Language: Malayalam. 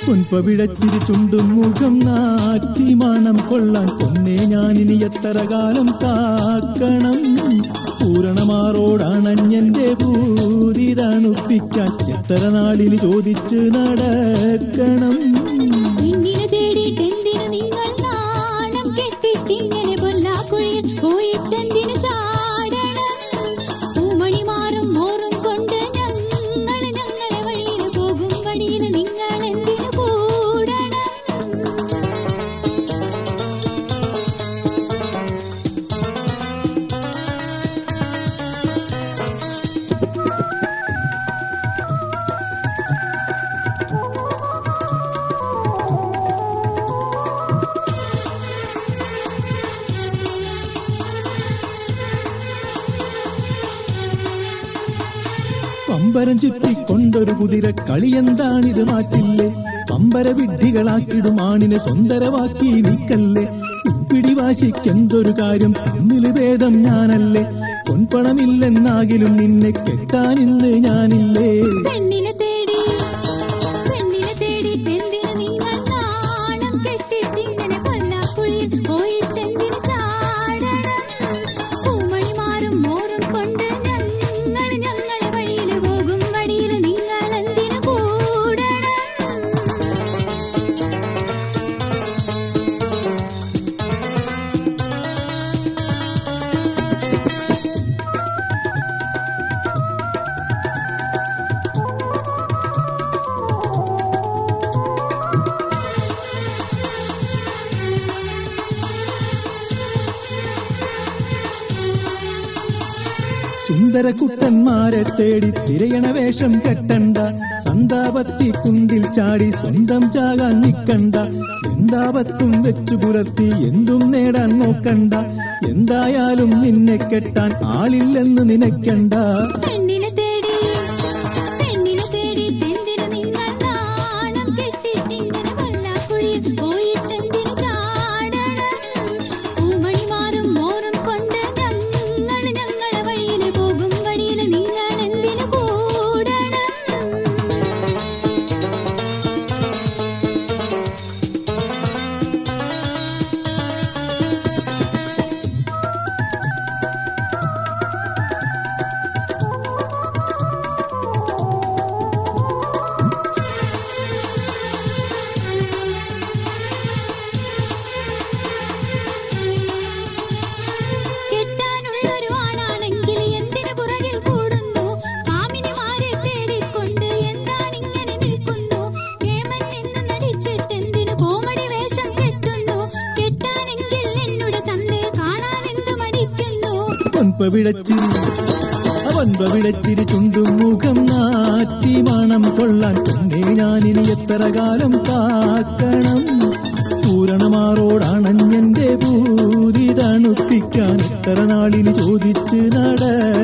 പൊൻപവിടച്ചിരി ചുണ്ടും മുഖം നാറ്റി മണം കൊള്ളാൻ പൊന്നെ ഞാനിനി എത്ര കാലം കാക്കണം പൂരണമാറോടണഞ്ഞെന്റെ ഭൂതി തണുപ്പിക്കാൻ എത്ര നാളിന് ചോദിച്ച് നടക്കണം പെണ്ണിനെ തേടിയിട്ടെന്തിനു നിങ്ങൾ നാണം കെട്ടിട്ടിങ്ങനെ പൊല്ലാക്കുഴിയിൽ പോയിട്ടെന്തിനു ചാടണം പൂമണി മാറും മോറും കൊണ്ട് ഞങ്ങൾ ഞങ്ങളെ വഴിയിൽ പോകും വഴിയിൽ നിങ്ങൾ എന്തിനു കൂടണം പമ്പരം ചുറ്റിക്കൊണ്ടൊരു കുതിര കളി എന്താണിത് മാറ്റില്ലേ പമ്പര വിഡ്ഢികളാക്കിടും ആണിനെ സ്വന്തരവാക്കി നീക്കല്ലേ പിടിവാശിക്കെന്തൊരു കാര്യം തമ്മില് ഭേദം ഞാനല്ലേ പൊൻപണമില്ലെന്നാകിലും നിന്നെ കെട്ടാൻ ഇന്ന് ഞാനില്ലേ പെണ്ണിനെ തേടി പെണ്ണിനെ തേടിയിട്ടെന്തിനു നിങ്ങൾ നാണം കെട്ടിട്ടിങ്ങനെ പൊല്ലാക്കുഴിയിൽ പോയിട്ടെന്തിനു ചാടണം പൂമണി മാറും മോറും കൊണ്ട് ഞങ്ങൾ ഞങ്ങളെ വഴിയിൽ പോകും വഴിയിൽ നിങ്ങൾ എന്തിനു കൂടണം സുന്ദരക്കുട്ടന്മാരെ തേടി തിരയണ വേഷം കെട്ടണ്ട സന്താപത്തി കുണ്ടിൽ ചാടി സ്വന്തം ചാകാൻ നിക്കണ്ട എന്താപത്തും വെച്ചു പുലർത്തി എന്തും നേടാൻ നോക്കണ്ട എന്തായാലും നിന്നെ കെട്ടാൻ ആളില്ലെന്ന് നിനക്കണ്ട പെണ്ണിനെ തേടി പെണ്ണിനെ തേടിയിട്ടെന്തിനു നിങ്ങൾ നാണം കെട്ടിട്ടിങ്ങനെ പൊല്ലാക്കുഴിയിൽ പോയിട്ടെന്തിനു ചാടണം പൂമണി മാറും മോറും കൊണ്ട് ഞങ്ങൾ ഞങ്ങളെ വഴിയിൽ പോകും വഴിയിൽ നിങ്ങൾ എന്തിനു കൂടണം കെട്ടാനുള്ളൊരു ആണാണെങ്കിൽ എന്തിനു പുറകിൽ കൂടുന്നു കാമിനിമാരെ തേടിക്കൊണ്ട് എന്താണിങ്ങനെ നിൽക്കുന്നു കേമൻ എന്ന് നടിച്ചിട്ട് എന്തിനു കോമഡി വേഷം കെട്ടുന്നു കെട്ടാനെങ്കിൽ എന്നോട് തന്നെ കാണാൻ എന്ത് മടിക്കുന്നു പൊൻപവിടച്ചിരി പൊൻപവിടച്ചിരി ചുണ്ടും മുഖം നാറ്റി മണം കൊള്ളാൻ തന്നെ ഞാനിനി എത്ര കാലം കാക്കണം പൂരണമാറോടണഞ്ഞെന്റെ ഭൂരി തണുപ്പിക്കാൻ എത്ര നാളിന് ചോദിച്ച് നട